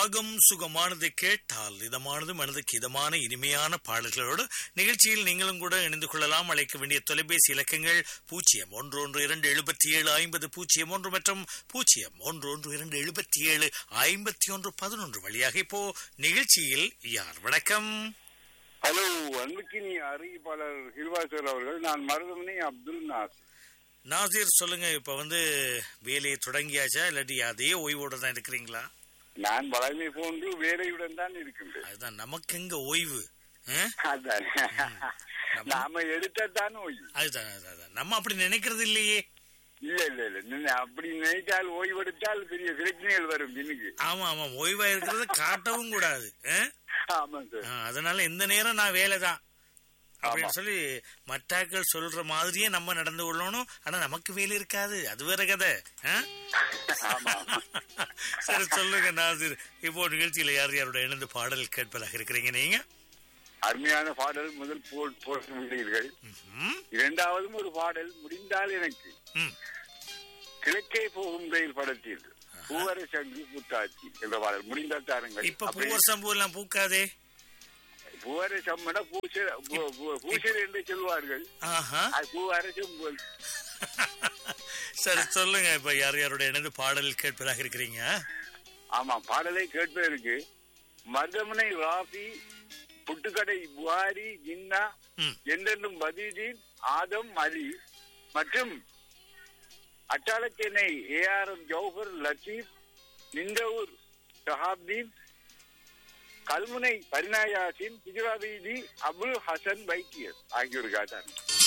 ராகம் சுகமானது கேட்டால் இதமானது மனதுக்கு இதமான இனிமையான பாடல்களோடு நிகழ்ச்சியில் நீங்களும் கூட இணைந்து கொள்ளலாம் அழைக்க வேண்டிய தொலைபேசி இலக்கங்கள் பூஜ்ஜியம் ஒன்று ஒன்று இரண்டு எழுபத்தி ஏழு ஐம்பது பூஜ்ஜியம் ஒன்று மற்றும் பூஜ்ஜியம் ஒன்று ஒன்று இரண்டு எழுபத்தி ஏழு ஐம்பத்தி ஒன்று பதினொன்று வழியாக இப்போ நிகழ்ச்சியில் யார் வணக்கம் ஹலோ அன்புக்கினி அறிவிப்பாளர் ஹில்வாசர் அவர்கள் நான் மருதமணி அப்துல் நாஸ் நாசீர் சொல்லுங்க இப்ப வந்து வேலையை தொடங்கியாச்சா இல்லாட்டி அதே ஓய்வோட தான் இருக்கிறீங்களா நான் வளமை போன்று வேலையுடன் தான் இருக்கின்றேன் அதுதான் நமக்கு எங்க ஓய்வு ஆ? அதான் நாம எடுத்தான் ஓய்வு அதுதான் அதுதான், அதுதான். நம்ம அப்படி நினைக்கிறது இல்லையே இல்ல இல்ல இல்ல நீங்க அப்படி நினைத்தால் ஓய்வெடுத்தால் பெரிய பிரச்சனைகள் வரும் பின்னுக்கு ஆமா ஆமா ஓய்வா இருக்கிறத காட்டவும் கூடாது ஆ? ஆமாம் சார் ஆ, அதனால எந்த நேரம் நான் வேலை தான் அப்படின்னு ஆமா. சொல்லி மற்றாக்கள் சொல்ற மாதிரியே நம்ம நடந்து கொள்ளணும் ஆனா நமக்கு வேலை இருக்காது அது வேற கதை ஆ? ஆமா சரி சொல்லுங்க நாசிர் இப்போ நிகழ்ச்சியில யார் யாரோட இணைந்து பாடல் கேட்பதாக இருக்கிறீங்க நீங்க அருமையான பாடல் முதல் போல் போடுகிறீர்கள் ம்ஹும். இரண்டாவதும் ஒரு பாடல் முடிந்தால் எனக்கு ம். கிழக்கே போகும் ரயில் படத்தில் பூவர சங்கு புத்தாச்சி என்ற பாடல் முடிந்தால் தாருங்கள் இப்ப அப்படி- பூவர் சம்பு எல்லாம் பூக்காதே பூவர சம்மன பூசர் பூ- பூ- பூசர் என்று சொல்வார்கள் ஆஹா அது பூவர செம்புகள் சரி சொல்லுங்க இப்ப யார் யாரோட இணைந்து பாடல் கேட்பதாக இருக்கிறீங்க ஆமா பாடலை கேட்பதற்கு மருதமனை ராபி புட்டுக்கடை புகாரி ஜின்னா ம். என்றென்றும் பதீதீன் ஆதம் அலி மற்றும் அட்டாளச்சேனை ஏஆர்எம் ஜௌஹர் லத்தீப் நிந்தவூர் ஷஹாப்தீன் கல்முனை பரிநாயாசின் குஜராபீதி அபுல் ஹசன் பைக்கியர் ஆகியோருக்காக தான்